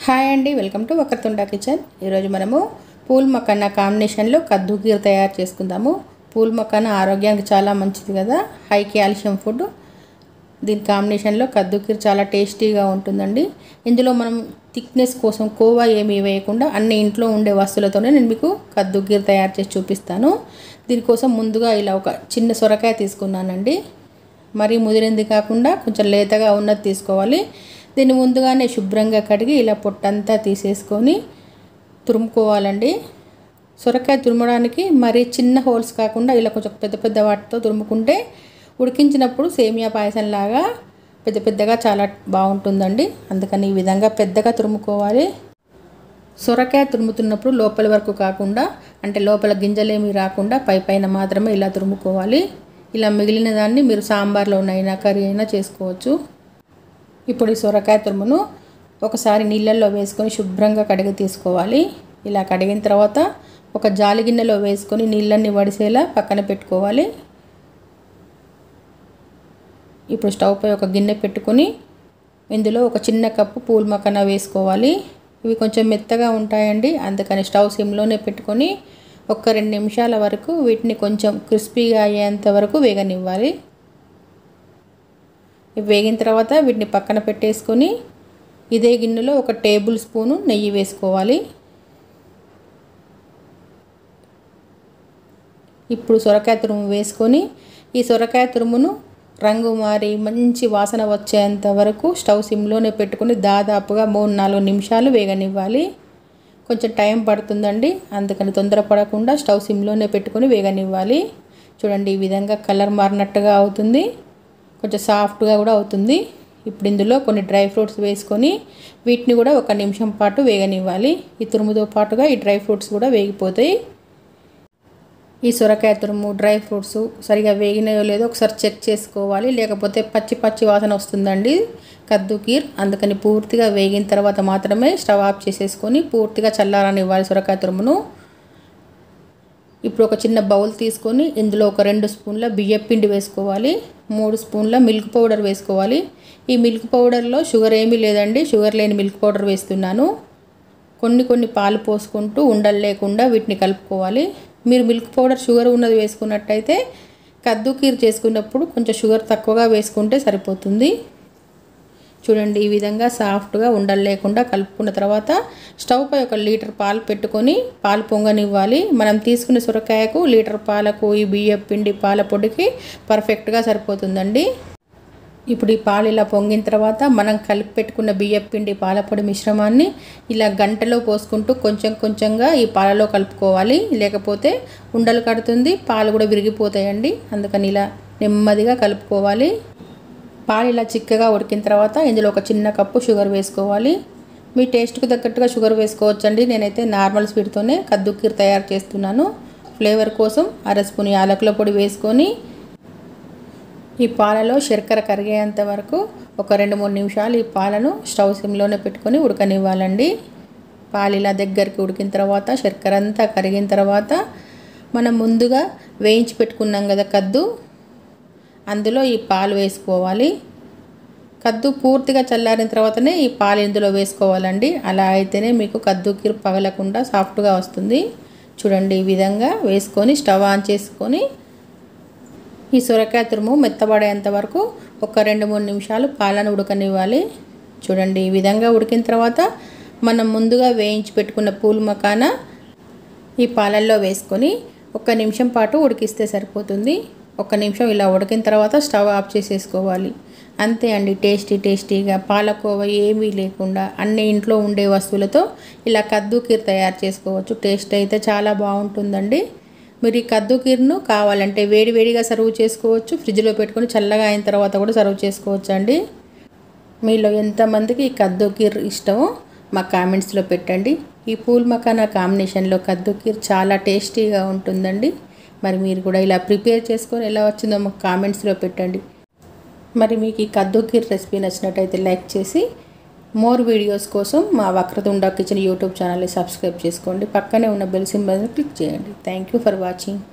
hi అండి welcome to Vakratunda kitchen ఈరోజు మనము పూల్ మక్కన్న కాంబినేషన్లో కద్దు కీర్ తయారు చేసుకుందాము పూల్ మక్కన్న ఆరోగ్యానికి చాలా మంచిది కదా హై కాల్షియం ఫుడ్ దీని కాంబినేషన్లో కద్దు కీర్ చాలా టేస్టీగా ఉంటుందండి ఇందులో మనం థిక్నెస్ కోసం కోవా ఏమీ వేయకుండా అన్ని ఇంట్లో ఉండే వస్తువులతోనే నేను మీకు కద్దు కీర్ తయారు చేసి చూపిస్తాను దీనికోసం ముందుగా ఇలా ఒక చిన్న సొరకాయ తీసుకున్నానండి మరీ ముదిరింది కాకుండా కొంచెం లేతగా ఉన్నది తీసుకోవాలి దీన్ని ముందుగానే శుభ్రంగా కడిగి ఇలా పొట్టంతా తీసేసుకొని తురుముకోవాలండి సొరకాయ తురమడానికి మరీ చిన్న హోల్స్ కాకుండా ఇలా కొంచెం పెద్ద పెద్ద వాటితో తురుముకుంటే ఉడికించినప్పుడు సేమియా పాయసం లాగా పెద్ద పెద్దగా చాలా బాగుంటుందండి అందుకని ఈ విధంగా పెద్దగా తురుముకోవాలి సొరకాయ తురుముతున్నప్పుడు లోపల వరకు కాకుండా అంటే లోపల గింజలేమీ రాకుండా పై పైన మాత్రమే ఇలా తురుముకోవాలి ఇలా మిగిలిన దాన్ని మీరు సాంబార్లోనైనా కర్రీ అయినా చేసుకోవచ్చు ఇప్పుడు ఈ సొరకాయ తురుమును ఒకసారి నీళ్ళల్లో వేసుకొని శుభ్రంగా కడిగి తీసుకోవాలి ఇలా కడిగిన తర్వాత ఒక జాలి గిన్నెలో వేసుకొని నీళ్ళన్నీ వడిసేలా పక్కన పెట్టుకోవాలి ఇప్పుడు స్టవ్ పై ఒక గిన్నె పెట్టుకొని ఇందులో ఒక చిన్న కప్పు పూల్ మక్కన వేసుకోవాలి ఇవి కొంచెం మెత్తగా ఉంటాయండి అందుకని స్టవ్ సిమ్లోనే పెట్టుకొని ఒక రెండు నిమిషాల వరకు వీటిని కొంచెం క్రిస్పీగా అయ్యేంత వరకు వేగనివ్వాలి ఇవి వేగిన తర్వాత వీటిని పక్కన పెట్టేసుకొని ఇదే గిన్నెలో ఒక టేబుల్ స్పూను నెయ్యి వేసుకోవాలి ఇప్పుడు సొరకాయ తురుము వేసుకొని ఈ సొరకాయ తురుమును రంగు మారి మంచి వాసన వచ్చేంత వరకు స్టవ్ సిమ్లోనే పెట్టుకుని దాదాపుగా మూడు నాలుగు నిమిషాలు వేగనివ్వాలి కొంచెం టైం పడుతుందండి అందుకని తొందరపడకుండా స్టవ్ సిమ్లోనే పెట్టుకొని వేగనివ్వాలి చూడండి ఈ విధంగా కలర్ మారినట్టుగా అవుతుంది కొంచెం సాఫ్ట్గా కూడా అవుతుంది ఇప్పుడు ఇందులో కొన్ని డ్రై ఫ్రూట్స్ వేసుకొని వీటిని కూడా ఒక నిమిషం పాటు వేగనివ్వాలి ఈ తురుముతో పాటుగా ఈ డ్రై ఫ్రూట్స్ కూడా వేగిపోతాయి ఈ సొరకాయ తురుము డ్రై ఫ్రూట్స్ సరిగా వేగినాయో లేదో ఒకసారి చెక్ చేసుకోవాలి లేకపోతే పచ్చి పచ్చి వాసన వస్తుందండి కద్దు కీర్ అందుకని పూర్తిగా వేగిన తర్వాత మాత్రమే స్టవ్ ఆఫ్ చేసేసుకొని పూర్తిగా చల్లారనివ్వాలి సొరకాయ తురుమును ఇప్పుడు ఒక చిన్న బౌల్ తీసుకొని ఇందులో ఒక రెండు స్పూన్ల బియ్యం పిండి వేసుకోవాలి మూడు స్పూన్ల మిల్క్ పౌడర్ వేసుకోవాలి ఈ మిల్క్ పౌడర్లో షుగర్ ఏమీ లేదండి షుగర్ లేని మిల్క్ పౌడర్ వేస్తున్నాను కొన్ని కొన్ని పాలు పోసుకుంటూ ఉండలు లేకుండా వీటిని కలుపుకోవాలి మీరు మిల్క్ పౌడర్ షుగర్ ఉన్నది వేసుకున్నట్టయితే కద్దు కీర్ చేసుకున్నప్పుడు కొంచెం షుగర్ తక్కువగా వేసుకుంటే సరిపోతుంది చూడండి ఈ విధంగా సాఫ్ట్గా ఉండలు లేకుండా కలుపుకున్న తర్వాత స్టవ్ పై ఒక లీటర్ పాలు పెట్టుకొని పాలు పొంగనివ్వాలి మనం తీసుకున్న సొరకాయకు లీటర్ పాలకు ఈ బియ్యం పిండి పాల పొడికి పర్ఫెక్ట్గా సరిపోతుందండి ఇప్పుడు ఈ పాలు ఇలా పొంగిన తర్వాత మనం కలిపి పెట్టుకున్న బియ్యం పిండి పాలపొడి మిశ్రమాన్ని ఇలా గంటలో పోసుకుంటూ కొంచెం కొంచెంగా ఈ పాలలో కలుపుకోవాలి లేకపోతే ఉండలు కడుతుంది పాలు కూడా విరిగిపోతాయండి అందుకని ఇలా నెమ్మదిగా కలుపుకోవాలి పాలు ఇలా చిక్కగా ఉడికిన తర్వాత ఇందులో ఒక చిన్న కప్పు షుగర్ వేసుకోవాలి మీ టేస్ట్కి తగ్గట్టుగా షుగర్ వేసుకోవచ్చండి నేనైతే నార్మల్ స్వీట్తోనే కద్దు కీర్ తయారు చేస్తున్నాను ఫ్లేవర్ కోసం అర స్పూన్ యాలకుల పొడి వేసుకొని ఈ పాలలో శర్కర కరిగేంత వరకు ఒక రెండు మూడు నిమిషాలు ఈ పాలను స్టవ్ సిమ్లోనే పెట్టుకొని ఉడకనివ్వాలండి పాలు ఇలా దగ్గరికి ఉడికిన తర్వాత శర్కర అంతా కరిగిన తర్వాత మనం ముందుగా వేయించి పెట్టుకున్నాం కదా కద్దు అందులో ఈ పాలు వేసుకోవాలి కద్దు పూర్తిగా చల్లారిన తర్వాతనే ఈ పాలు ఇందులో వేసుకోవాలండి అలా అయితేనే మీకు కద్దు కీరు పగలకుండా సాఫ్ట్గా వస్తుంది చూడండి ఈ విధంగా వేసుకొని స్టవ్ ఆన్ చేసుకొని ఈ సొరకాయ తురుము మెత్తబడేంత వరకు ఒక రెండు మూడు నిమిషాలు పాలను ఉడకనివ్వాలి చూడండి ఈ విధంగా ఉడికిన తర్వాత మనం ముందుగా వేయించి పెట్టుకున్న పూలు మకాన ఈ పాలల్లో వేసుకొని ఒక నిమిషం పాటు ఉడికిస్తే సరిపోతుంది ఒక నిమిషం ఇలా ఉడికిన తర్వాత స్టవ్ ఆఫ్ చేసేసుకోవాలి అంతే అండి టేస్టీ టేస్టీగా పాలకోవ ఏమీ లేకుండా అన్ని ఇంట్లో ఉండే వస్తువులతో ఇలా కద్దు కీర్ తయారు చేసుకోవచ్చు టేస్ట్ అయితే చాలా బాగుంటుందండి మీరు ఈ కద్దు కీర్ను కావాలంటే వేడి వేడిగా సర్వ్ చేసుకోవచ్చు ఫ్రిడ్జ్లో పెట్టుకొని చల్లగా అయిన తర్వాత కూడా సర్వ్ చేసుకోవచ్చు అండి మీలో ఎంతమందికి ఈ కద్దు కీర్ ఇష్టమో మా కామెంట్స్లో పెట్టండి ఈ పూల్ మకానా కాంబినేషన్లో కద్దు కీర్ చాలా టేస్టీగా ఉంటుందండి మరి మీరు కూడా ఇలా ప్రిపేర్ చేసుకొని ఎలా వచ్చిందో మాకు కామెంట్స్లో పెట్టండి మరి మీకు ఈ కద్దు కీర్ రెసిపీ నచ్చినట్టయితే లైక్ చేసి మోర్ వీడియోస్ కోసం మా వక్రతుండ కిచెన్ యూట్యూబ్ ఛానల్ని సబ్స్క్రైబ్ చేసుకోండి పక్కనే ఉన్న బెల్ సింబల్ని క్లిక్ చేయండి థ్యాంక్ యూ ఫర్ వాచింగ్